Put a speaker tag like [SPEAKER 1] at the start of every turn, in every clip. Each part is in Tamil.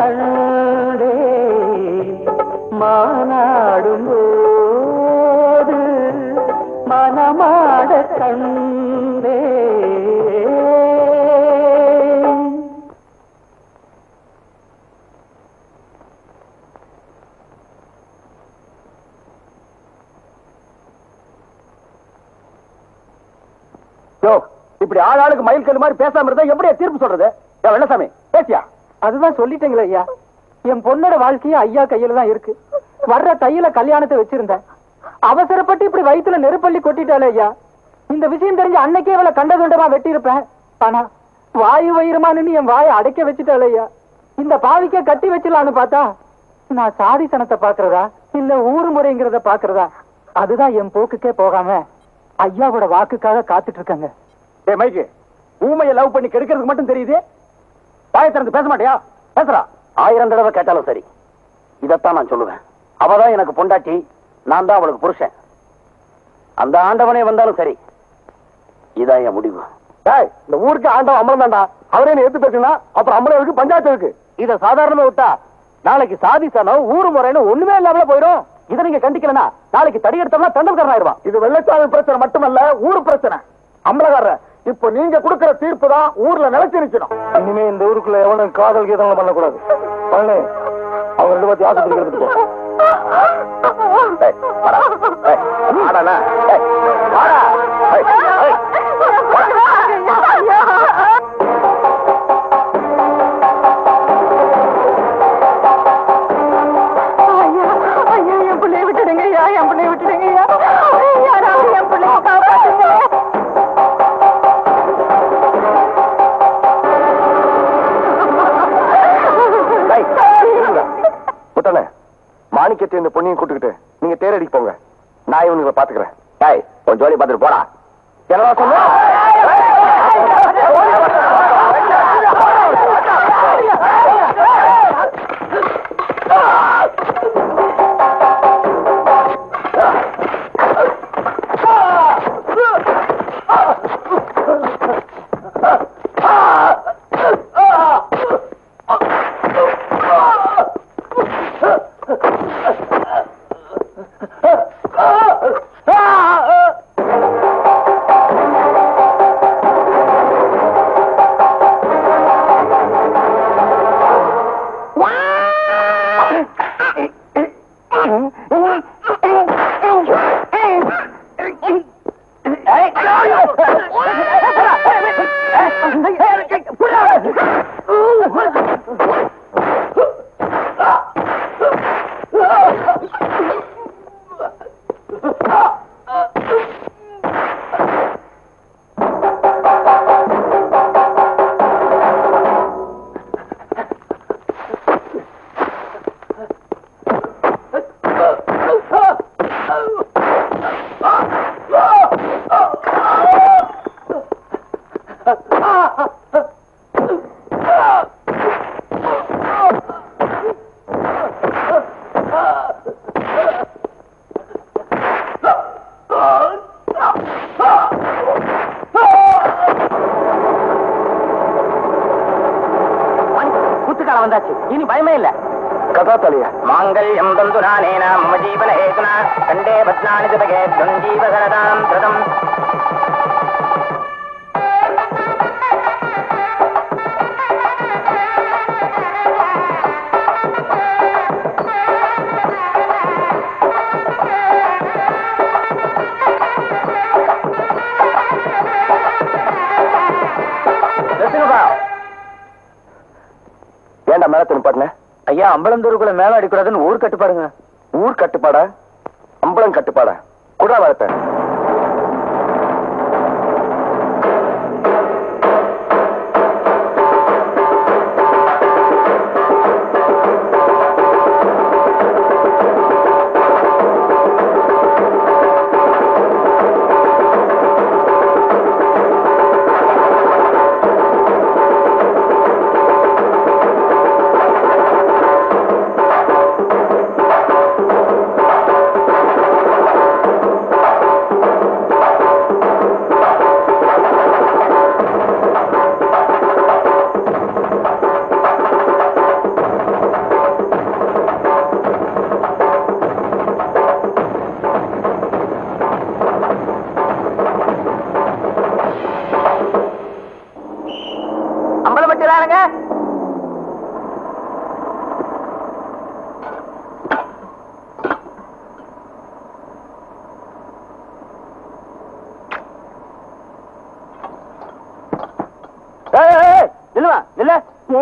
[SPEAKER 1] கண்டே மானாடும் போது மனமாட கண்டே
[SPEAKER 2] யோ இப்படி ஆளாளுக்கு மயில் கல்லு மாதிரி பேசாம இருந்தா எப்படியா தீர்ப்பு சொல்றது ஏ வெள்ளசாமி பேசியா
[SPEAKER 1] அதுதான் சொல்லிட்டீங்களே ஐயா என் பொண்ணோட வாழ்க்கையும் ஐயா கையில தான் இருக்கு வர்ற தையில கல்யாணத்தை வச்சிருந்தேன் அவசரப்பட்டு இப்படி வயித்துல நெருப்பள்ளி கொட்டிட்டாலே ஐயா இந்த விஷயம் தெரிஞ்சு அன்னைக்கே இவளை கண்டதுண்டமா வெட்டியிருப்பேன் ஆனா வாயு வயிறுமா நின்னு என் வாயை அடைக்க வச்சுட்டாலே ஐயா இந்த பாவிக்க கட்டி வச்சிடலான்னு பார்த்தா நான் சாதி சனத்தை பாக்குறதா இல்ல ஊர் முறைங்கிறத பாக்குறதா அதுதான் என் போக்குக்கே போகாம ஐயாவோட வாக்குக்காக காத்துட்டு இருக்கேங்க
[SPEAKER 2] டேய் மைக்கு ஊமையை லவ் பண்ணி கெடுக்கிறதுக்கு மட்டும் தெரியுது தாயை திறந்து பேச மாட்டியா பேசுறா ஆயிரம் தடவை கேட்டாலும் சரி இதைத்தான் நான் சொல்லுவேன் அவதான் எனக்கு பொண்டாட்டி நான் தான் அவளுக்கு புருஷன் அந்த ஆண்டவனே வந்தாலும் சரி இதான் என் முடிவு டேய் இந்த ஊருக்கு ஆண்டவன் அம்மன் தான்டா அவரே என்ன எடுத்து பேசுனா அப்புறம் அம்மன் இருக்கு பஞ்சாயத்து இருக்கு இத சாதாரணமா விட்டா நாளைக்கு சாதி சனம் ஊரு முறைன்னு ஒண்ணுமே இல்லாமல போயிடும் இதை நீங்க கண்டிக்கலனா நாளைக்கு தடி எடுத்தோம்னா தண்டல்காரன் ஆயிடுவான் இது வெள்ளச்சாமி பிரச்சனை மட்டுமல்ல ஊர் பிரச்சனை அம்பலகாரர் இப்போ நீங்க கொடுக்கிற தீர்ப்பு தான் ஊர்ல நிலைச்சு நிக்கணும் இனிமே இந்த ஊருக்குள்ள எவனும் காதல் கீதங்களும் பண்ணக்கூடாது பண்ணு அவங்க ரெண்டு பத்தி ஆஸ்பத்திரிக்கு எடுத்துட்டு போ ஏய், வாடா. ஏய், வாடாண்ணா. ஏய், வாடா. ஏய், ஏய்,
[SPEAKER 1] ஐயா ஐயா என் பிள்ளைய விட்டுடுங்க ஐயா என் பிள்ளைய விட்டுடுங்க ஐயா யாராவது என் பிள்ளைய காப்பாத்துங்க
[SPEAKER 2] ஏய், இருங்க. முத்தண்ணே, மாணிக்கத்தை இந்த பொண்ணையும் கூட்டுக்கிட்டு நீங்க தேரடிக்கு போங்க நான் இவனுங்களை பாத்துக்கிறேன் டேய் உன் ஜோலி பார்த்துட்டு போடா என்னடா சொன்ன
[SPEAKER 1] குத்துக்காலம் வந்தாச்சு இனி பயமே இல்ல
[SPEAKER 2] கதா தலையா
[SPEAKER 3] மாங்கல்யம் தந்து நானேன மம ஜீவன ஹேதுனா கண்டே பத்னானி ஜபகே ஜீவகரதாம் கிருதம்
[SPEAKER 2] ஏன்டா மேல நிப்பாட்டின
[SPEAKER 1] ஐயா அம்பலந்தூருக்குள்ள மேல அடிக்கூடாதுன்னு ஊர் கட்டுப்பாடுங்க
[SPEAKER 2] ஊர் கட்டுப்பாடா அம்பலம் கட்டுப்பாடா குடா வளர்த்த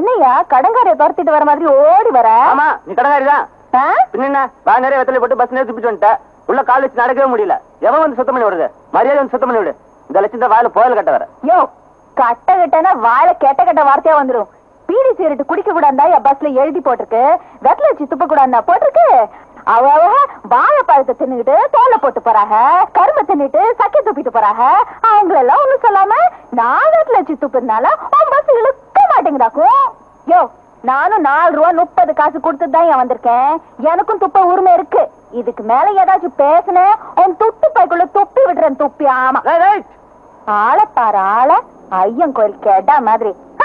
[SPEAKER 4] என்னையா கடங்காரிய துரத்திட்டு வர மாதிரி ஓடி வர
[SPEAKER 3] ஆமா நீ கடங்காரிதான்
[SPEAKER 4] ஆ?
[SPEAKER 3] பின்ன என்ன வா நிறைய வெத்தலை போட்டு பஸ் நேரம் துப்பிட்டு வந்துட்ட உள்ள கால் வச்சு நடக்கவே முடியல எவன் வந்து சுத்தம் பண்ணி விடுறது மரியாதை வந்து சுத்தம் பண்ணி விடு இந்த லட்சம் வாயில புயல் கட்ட வர
[SPEAKER 4] யோ கட்ட கட்டனா வாழை கெட்ட கெட்ட வார்த்தையா வந்துரும் பீடி சிகரெட் குடிக்க கூடாதா என் பஸ்ல எழுதி போட்டிருக்கு வெத்தல வச்சு துப்ப கூடாதா போட்டிருக்கு அவ அவ வாழைப்பழத்தை தின்னுகிட்டு தோலை போட்டு போறாங்க கரும்பை தின்னுட்டு சக்கி துப்பிட்டு போறாங்க அவங்களெல்லாம் ஒண்ணும் சொல்லாம நான் வெத்தல வச்சு துப்புறதுனால உன் பஸ் இழுக்க மாட்டேங்குதாக்கும் யோ நானும் நாலு ரூபா முப்பது காசு கொடுத்துட்டு தான் ஏன் வந்திருக்கேன் எனக்கும் துப்ப உரிமை இருக்கு இதுக்கு மேல ஏதாச்சும் பேசுனேன் உன் துட்டு பைக்குள்ள துப்பி விடுறேன் துப்பி ஆமா ஆளை பாரு ஆள ஐயன் கோயில் கேட்டா மாதிரி ஹ!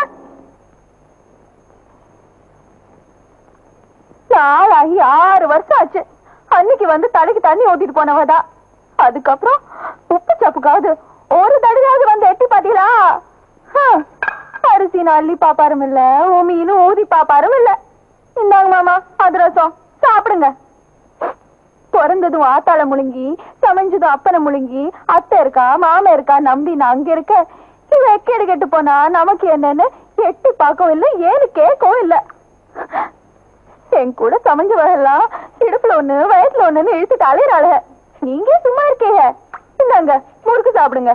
[SPEAKER 4] நாளாகி ஆறு வருஷம் ஆச்சு அன்னைக்கு வந்து தலைக்கு தண்ணி ஊத்திட்டு போனவதா அதுக்கப்புறம் உப்பு சப்புக்காவது ஒரு தடவையாவது வந்து எட்டி பாத்தீங்களா ஹ! அரிசி அள்ளி பாப்பாரும் இல்ல உமியிலும் ஊதி பாப்பாரும் இல்ல இந்தாங்க மாமா அதிரசம் சாப்பிடுங்க பிறந்ததும் ஆத்தாள முழுங்கி சமைஞ்சதும் அப்பனை முழுங்கி அத்தை இருக்கா மாமா இருக்கா நம்பி நான் அங்க இருக்க இவ எக்கேடு கெட்டு போனா நமக்கு என்னன்னு எட்டி பார்க்கவும் இல்ல ஏன்னு கேட்கவும் இல்ல என் கூட சமைஞ்சவெல்லாம் இடுப்புல ஒண்ணு வயசுல ஒண்ணுன்னு இழுத்துட்டு அலையிறாள நீங்க சும்மா இருக்கீங்க இந்தாங்க முறுக்கு சாப்பிடுங்க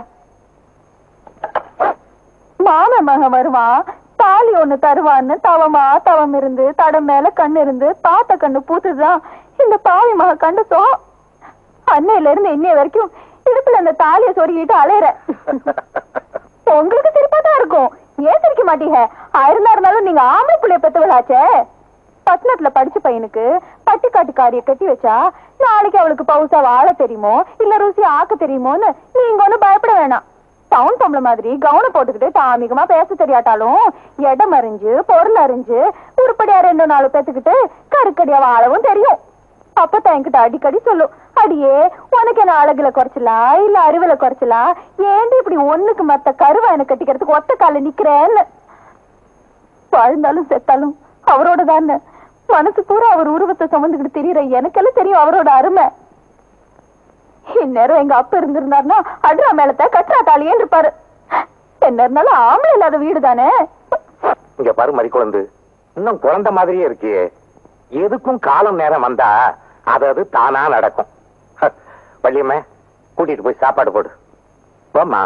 [SPEAKER 4] மாம மகன் வருவான் தாலி ஒண்ணு தருவான்னு தவமா தவம் இருந்து தடம் மேல கண்ணு இருந்து பார்த்த கண்ணு பூத்துதான் இந்த பாவி மக கண்டு சோ அன்னையில இருந்து இன்னைய வரைக்கும் இடுப்புல அந்த தாலிய சொருகிட்டு அலையற உங்களுக்கு சிரிப்பா தான் இருக்கும் ஏன் சிரிக்க மாட்டீங்க ஆயிருந்தா இருந்தாலும் நீங்க ஆம்பளை புள்ளைய பெத்தவளாச்சே பட்டணத்துல படிச்ச பையனுக்கு பட்டிக்காட்டுக்காரிய கட்டி வச்சா நாளைக்கு அவளுக்கு பவுசா வாழ தெரியுமோ இல்ல ருசி ஆக்க தெரியுமோன்னு நீங்க ஒண்ணும் பயப்பட வேணாம் டவுன் பொம்பளை மாதிரி கவுனம் போட்டுக்கிட்டு தாமிகமா பேச தெரியாட்டாலும் இடம் அறிஞ்சு பொருள் அறிஞ்சு உருப்படியா ரெண்டு நாலு பேத்துக்கிட்டு கருக்கடியா வாழவும் தெரியும் அப்பதான் என்கிட்ட அடிக்கடி சொல்லும் அடியே உனக்கு என்ன அழகுல குறைச்சலா இல்ல அறிவுல குறைச்சலா ஏண்டி இப்படி ஒண்ணுக்கு மத்த கருவை எனக்கு கட்டிக்கிறதுக்கு ஒத்த கால நிக்கிறேன்னு வாழ்ந்தாலும் செத்தாலும் அவரோட தானே மனசு பூரா அவர் உருவத்தை சுமந்துக்கிட்டு தெரியற எனக்கெல்லாம் தெரியும் அவரோட அருமை இந்நேரம் எங்க அப்பா இருந்திருந்தாருன்னா அட்ரா மேலத்த கட்டுறா தாலியேன்னு இருப்பாரு என்ன இருந்தாலும் ஆம்பளை இல்லாத வீடு தானே
[SPEAKER 2] இங்க பாரு மறி குழந்து இன்னும் குழந்தை மாதிரியே இருக்கியே எதுக்கும் காலம் நேரம் வந்தா அது அது தானா நடக்கும் ஹ, வள்ளியம்மே கூட்டிட்டு போய் சாப்பாடு போடு வாம்மா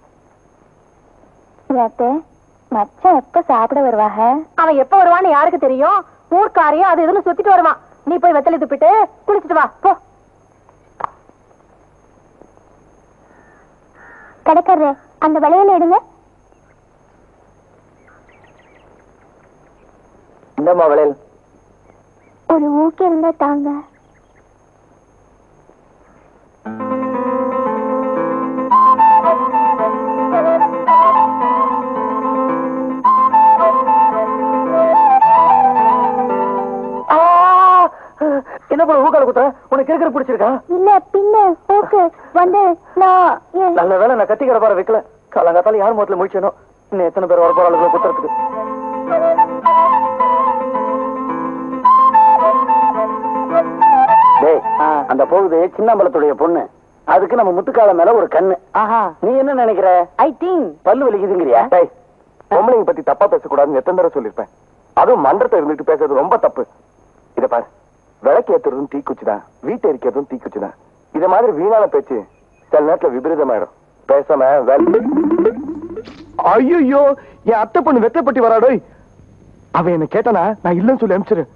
[SPEAKER 4] மச்சான் எப்ப சாப்பிட வருவாக அவன் எப்ப வருவான்னு யாருக்கு தெரியும் ஊர்க்காரையும் அது இதுன்னு சுத்திட்டு வருவான் நீ போய் வெத்தலை துப்பிட்டு குளிச்சிட்டு வா போ
[SPEAKER 5] கடைக்காரரே அந்த வளையல எடுங்க
[SPEAKER 2] இந்தம்மா வளையல்
[SPEAKER 5] ஒரு ஊக்கி இருந்தா தாங்க
[SPEAKER 2] என்ன பண்ண ஊக்கால குத்துற உனக்கு இருக்கிற பிடிச்சிருக்கா
[SPEAKER 5] இல்ல பின்ன ஊக்கு வந்து நான் என்-
[SPEAKER 2] நல்ல வேலை நான் கத்தி கடை பாரு வைக்கல காலங்காத்தால யார் முகத்துல முடிச்சனும் இன்னும் எத்தனை பேர் வர போறாளுக்கு குத்துறதுக்கு டேய் அந்த போகுது சின்னம்பலத்துடைய பொண்ணு அதுக்கு நம்ம முத்துக்கால மேல ஒரு கண்ணு
[SPEAKER 1] ஆஹா
[SPEAKER 2] நீ என்ன நினைக்கிற
[SPEAKER 1] ஐ திங்க்
[SPEAKER 2] பல்லு வலிக்குதுங்கிறியா
[SPEAKER 6] டேய் பொம்பளைங்க பத்தி தப்பா பேசக்கூடாதுன்னு எத்தனை தடவை சொல்லிருப்பேன் அதுவும் மன்றத்தை இருந்துட்டு பேசுறது ரொம்ப தப்பு இத பாரு விளக்கு ஏத்துறதும் தீக்குச்சிதான் வீட்டை எரிக்கிறதும் தீக்குச்சிதான் இத மாதிரி வீணான பேச்சு சில நேரத்துல விபரீதமாயிடும் பேசாம ஐயோ என் அத்தை பொண்ணு வெத்தப்பட்டி வராடோய் அவன் என்ன கேட்டானா நான் இல்லைன்னு சொல்லி அனுப்பிச்சிரு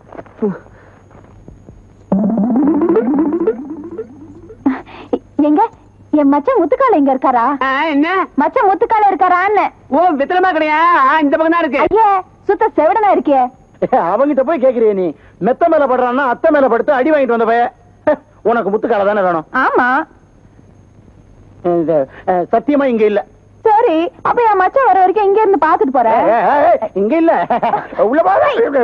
[SPEAKER 4] எங்க என் மச்சான் முத்துக்கால எங்க இருக்காரா
[SPEAKER 1] என்ன
[SPEAKER 4] மச்சான் முத்துக்கால இருக்காரான்னு
[SPEAKER 1] ஓ வித்தலமா கிடையா இந்த பக்கம் தான் இருக்கு
[SPEAKER 4] ஐயே சுத்த செவிடனா இருக்கியே
[SPEAKER 2] அவங்கிட்ட போய் கேக்குறிய நீ மெத்த மேல படுறான்னா அத்தை மேல படுத்து அடி வாங்கிட்டு வந்த பைய உனக்கு முத்துக்கால தானே வேணும்
[SPEAKER 4] ஆமா
[SPEAKER 2] இந்த, அஹ், சத்தியமா இங்க இல்ல
[SPEAKER 4] சரி அப்ப என் மச்சான் வர வரைக்கும் இங்க இருந்து பாத்துட்டு போறேன்
[SPEAKER 2] ஏய், ஏய், ஏய், இங்க இல்ல உள்ள பா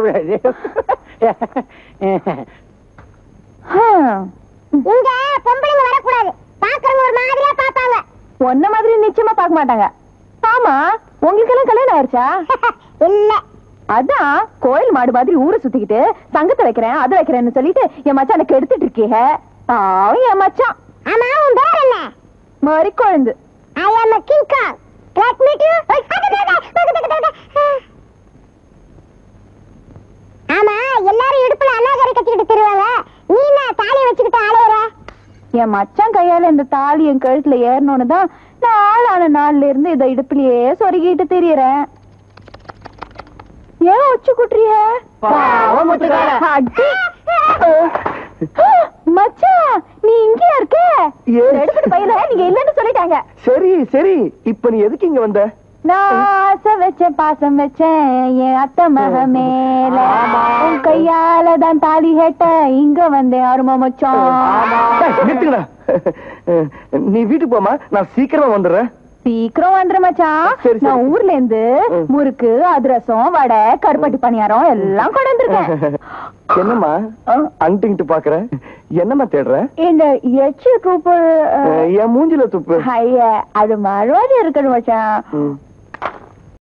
[SPEAKER 4] ஹம்.
[SPEAKER 5] இங்க பொம்பளைங்க வரக்கூடாது பாக்குறவங்க ஒரு மாதிரியா பாப்பாங்க
[SPEAKER 4] உன்ன மாதிரி நிச்சயமா பார்க்க மாட்டாங்க ஆமா உங்களுக்கு எல்லாம் கல்யாணம் ஆயிருச்சா
[SPEAKER 5] இல்ல
[SPEAKER 4] அதான் கோயில் மாடு மாதிரி ஊரை சுத்திக்கிட்டு சங்கத்தை வைக்கிறேன் அது வைக்கிறேன்னு சொல்லிட்டு என் மச்சான கெடுத்துட்டு இருக்கீங்க பாவம் என் மச்சான்
[SPEAKER 5] ஆமா உன் பேர் என்ன
[SPEAKER 4] மறி கொழுந்து
[SPEAKER 5] ஐ ஆம் a king kong let me do ஆமா எல்லாரும் இடுப்புல அனாகரி கட்டிக்கிட்டு திருவாங்க நீ என்ன தாலியை வச்சுக்கிட்டு ஆளுற
[SPEAKER 4] என் மச்சான் கையால இந்த தாலி என் கழுத்துல ஏறணும்னு தான் நான் ஆளான நாள்ல இருந்து இதை இடுப்புலயே சொருகிட்டு தெரியறேன் ஏன் உச்சி குட்டுறிய அடி. மச்சான் நீ இங்கேயா இருக்க
[SPEAKER 6] ஏன்?
[SPEAKER 4] எடுத்துட்டு பையில நீங்க இல்லன்னு சொல்லிட்டாங்க
[SPEAKER 6] சரி சரி இப்ப நீ எதுக்கு இங்க வந்த
[SPEAKER 4] நான் ஆசை வச்சேன் பாசம் வச்சேன் என் அத்தை மக மேல உன் கையால தான் தாலி கேட்ட இங்க வந்தேன் அருமை மச்சான்
[SPEAKER 6] டேய், நிறுத்துங்கடா நீ வீட்டுக்கு போமா நான் சீக்கிரமா வந்துடுறேன்
[SPEAKER 4] சீக்கிரம் வந்துரு மச்சான்
[SPEAKER 6] சரி, சரி.
[SPEAKER 4] நான் ஊர்ல இருந்து
[SPEAKER 6] ம்.
[SPEAKER 4] முறுக்கு அதிரசம் வடை கருப்பட்டி பணியாரம் எல்லாம் கொண்டு வந்திருக்கேன்
[SPEAKER 6] என்னம்மா அங்கிட்டு பாக்குற என்னம்மா தேடுற
[SPEAKER 4] இந்த எச்சு கூப்பு
[SPEAKER 6] அஹ், என் மூஞ்சில துப்பு
[SPEAKER 4] ஐய அது மறுவாடி இருக்கணும் மச்சான்
[SPEAKER 6] ம்.